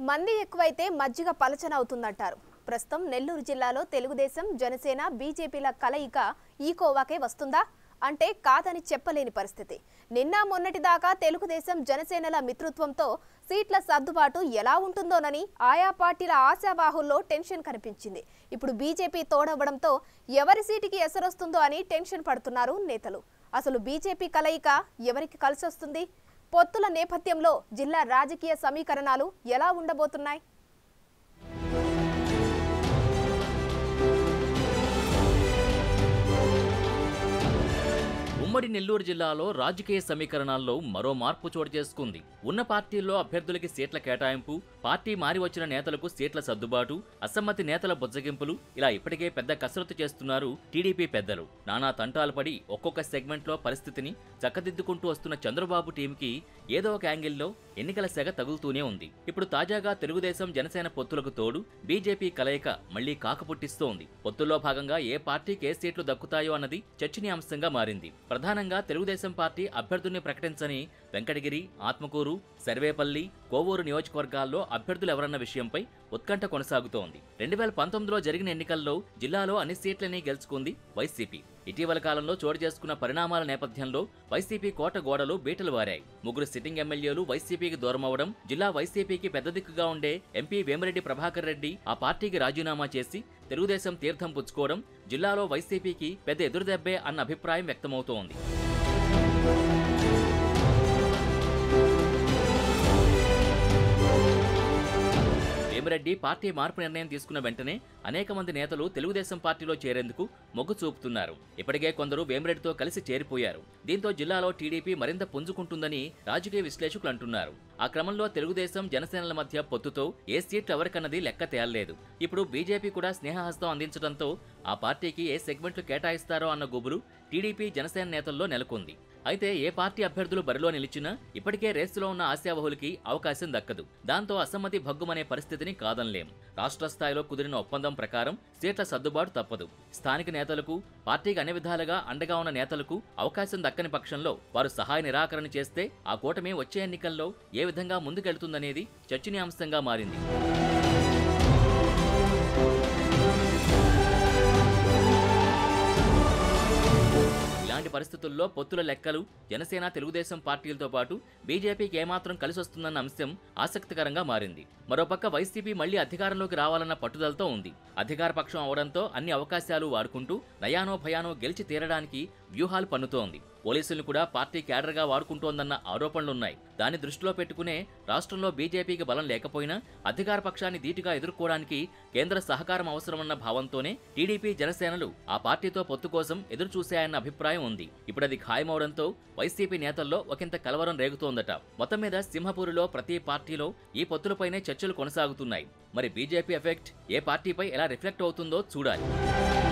మంది ఎక్కువైతే మజ్జిగ పలచన అవుతుందంటారు ప్రస్తుతం నెల్లూరు జిల్లాలో తెలుగుదేశం జనసేన బీజేపీల కలయిక ఈ కోవాకే వస్తుందా అంటే కాదని చెప్పలేని పరిస్థితి నిన్న మొన్నటి దాకా తెలుగుదేశం జనసేనల మిత్రత్వంతో సీట్ల సర్దుబాటు ఎలా ఉంటుందోనని ఆయా పార్టీల ఆశావాహుల్లో టెన్షన్ కనిపించింది ఇప్పుడు బీజేపీ తోడవ్వడంతో ఎవరి సీటుకి ఎసరొస్తుందో అని టెన్షన్ పడుతున్నారు నేతలు అసలు బీజేపీ కలయిక ఎవరికి కలిసొస్తుంది పొత్తుల నేపథ్యంలో జిల్లా రాజకీయ సమీకరణాలు ఎలా ఉండబోతున్నాయి ఉమ్మడి నెల్లూరు జిల్లాలో రాజకీయ సమీకరణాల్లో మరో మార్పు చోటు చేసుకుంది ఉన్న పార్టీల్లో అభ్యర్థులకి సీట్ల కేటాయింపు పార్టీ మారి వచ్చిన నేతలకు సీట్ల సర్దుబాటు అసమ్మతి నేతల బుజ్జగింపులు ఇలా ఇప్పటికే పెద్ద కసరత్తు చేస్తున్నారు టీడీపీ పెద్దలు నానా తంటాలు పడి ఒక్కొక్క సెగ్మెంట్లో పరిస్థితిని చక్కదిద్దుకుంటూ వస్తున్న చంద్రబాబు టీంకి ఏదో ఒక యాంగిల్లో ఎన్నికల సెగ తగులుతూనే ఉంది ఇప్పుడు తాజాగా తెలుగుదేశం జనసేన పొత్తులకు తోడు బీజేపీ కలయిక మళ్లీ కాకపుట్టిస్తోంది పొత్తుల్లో భాగంగా ఏ పార్టీకి ఏ సీట్లు దక్కుతాయో అన్నది చర్చనీయాంశంగా మారింది ప్రధానంగా తెలుగుదేశం పార్టీ అభ్యర్థుల్ని ప్రకటించని వెంకటగిరి ఆత్మకూరు సర్వేపల్లి కోవూరు నియోజకవర్గాల్లో అభ్యర్థులు ఎవరన్న విషయంపై ఉత్కంఠ కొనసాగుతోంది రెండు వేల పంతొమ్మిదిలో జరిగిన ఎన్నికల్లో జిల్లాలో అన్ని సీట్లని గెలుచుకుంది వైసీపీ ఇటీవల కాలంలో చోటు చేసుకున్న పరిణామాల నేపథ్యంలో వైసీపీ కోట గోడలు బీటలు వారాయి ముగ్గురు సిట్టింగ్ ఎమ్మెల్యేలు వైసీపీకి దూరమవడం జిల్లా వైసీపీకి పెద్ద దిక్కుగా ఉండే ఎంపీ వేమిరెడ్డి ప్రభాకర్ రెడ్డి ఆ పార్టీకి రాజీనామా చేసి తెలుగుదేశం తీర్థం పుచ్చుకోవడం జిల్లాలో వైసీపీకి పెద్ద ఎదురుదెబ్బే అన్న అభిప్రాయం వ్యక్తమవుతోంది వేమిరెడ్డి పార్టీ మార్పు నిర్ణయం తీసుకున్న వెంటనే అనేక మంది నేతలు తెలుగుదేశం పార్టీలో చేరేందుకు మొగ్గు చూపుతున్నారు ఇప్పటికే కొందరు వేమిరెడ్డితో కలిసి చేరిపోయారు దీంతో జిల్లాలో టీడీపీ మరింత పుంజుకుంటుందని రాజకీయ విశ్లేషకులు అంటున్నారు ఆ క్రమంలో తెలుగుదేశం జనసేనల మధ్య పొత్తుతో ఏ సీట్లు ఎవరికన్నది లెక్క తేలలేదు ఇప్పుడు బీజేపీ కూడా స్నేహహస్తం అందించడంతో ఆ పార్టీకి ఏ సెగ్మెంట్లు కేటాయిస్తారో అన్న గుబురు టీడీపీ జనసేన నేతల్లో నెలకొంది అయితే ఏ పార్టీ అభ్యర్థులు బరిలో నిలిచినా ఇప్పటికే రేసులో ఉన్న ఆశావహులకి అవకాశం దక్కదు దాంతో అసమ్మతి భగ్గుమనే పరిస్థితిని కాదనలేం రాష్ట్ర స్థాయిలో కుదిరిన ఒప్పందం ప్రకారం సీట్ల సర్దుబాటు తప్పదు స్థానిక నేతలకు పార్టీకి అన్ని విధాలుగా అండగా ఉన్న నేతలకు అవకాశం దక్కని పక్షంలో వారు సహాయ నిరాకరణ చేస్తే ఆ కూటమి వచ్చే ఎన్నికల్లో ఏ విధంగా ముందుకెళ్తుందనేది చర్చనీయాంశంగా మారింది ఇలాంటి పరిస్థితుల్లో పొత్తుల లెక్కలు జనసేన తెలుగుదేశం పార్టీలతో పాటు బీజేపీకి ఏమాత్రం కలిసొస్తుందన్న అంశం ఆసక్తికరంగా మారింది మరోపక్క వైసీపీ మళ్లీ అధికారంలోకి రావాలన్న పట్టుదలతో ఉంది అధికార పక్షం అవడంతో అన్ని అవకాశాలు వాడుకుంటూ నయానో భయానో గెలిచి తీరడానికి వ్యూహాలు పన్నుతోంది పోలీసుల్ని కూడా పార్టీ క్యాడర్గా వాడుకుంటోందన్న ఆరోపణలున్నాయి దాన్ని దృష్టిలో పెట్టుకునే రాష్ట్రంలో బీజేపీకి బలం లేకపోయినా అధికార పక్షాన్ని ధీటుగా ఎదుర్కోవడానికి కేంద్ర సహకారం అవసరమన్న భావంతోనే టీడీపీ జనసేనలు ఆ పార్టీతో పొత్తు కోసం ఎదురు చూశాయన్న అభిప్రాయం ఉంది ఇప్పుడు అది ఖాయమవడంతో వైసీపీ నేతల్లో ఒకంత కలవరం రేగుతోందట మొత్తం మీద సింహపూరిలో ప్రతి పార్టీలో ఈ పొత్తులపైనే చర్చలు కొనసాగుతున్నాయి మరి బీజేపీ ఎఫెక్ట్ ఏ పార్టీపై ఎలా రిఫ్లెక్ట్ అవుతుందో చూడాలి